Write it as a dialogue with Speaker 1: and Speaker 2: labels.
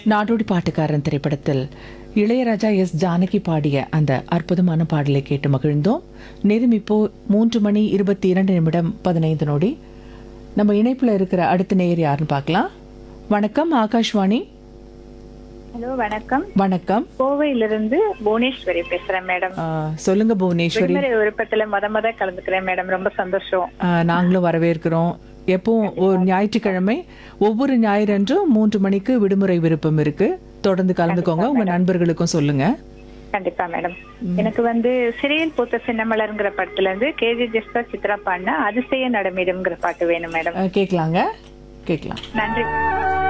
Speaker 1: நாடோடி பாட்டுக்காரன் திரைப்படத்தில் இளையராஜா எஸ் ஜானகி பாடிய அந்த அற்புதமான பாடலை கேட்டு மகிழ்ந்தோம் நேரம் இப்போ மூன்று மணி இருபத்தி இரண்டு நிமிடம் பதினைந்து நொடி நம்ம இணைப்புல இருக்கிற அடுத்த நேயர் யாருன்னு பார்க்கலாம் வணக்கம் ஆகாஷ்வாணி
Speaker 2: ஹலோ வணக்கம்
Speaker 1: வணக்கம்
Speaker 2: கோவையிலிருந்து புவனேஸ்வரி பேசுறேன் மேடம்
Speaker 1: ஆ, சொல்லுங்க புவனேஸ்வரி
Speaker 2: விடுமுறை விருப்பத்துல மொத மொத கலந்துக்கிறேன் மேடம் ரொம்ப சந்தோஷம்
Speaker 1: ஆ, நாங்களும் வரவேற்கிறோம் எப்பவும் ஒரு ஞாயிற்றுக்கிழமை ஒவ்வொரு ஞாயிறன்றும் மூன்று மணிக்கு விடுமுறை விருப்பம் இருக்கு தொடர்ந்து கலந்துக்கோங்க உங்க நண்பர்களுக்கும் சொல்லுங்க
Speaker 2: கண்டிப்பா மேடம் எனக்கு வந்து சிறையில் பூத்த சின்னமலர்ங்கிற படத்துல இருந்து கேஜி ஜெஸ்தா சித்ரா பாடின அதிசய நடமிடும்ங்கிற பாட்டு வேணும் மேடம்
Speaker 1: ஆ, கேட்கலாங்க கேட்கலாம்
Speaker 2: நன்றி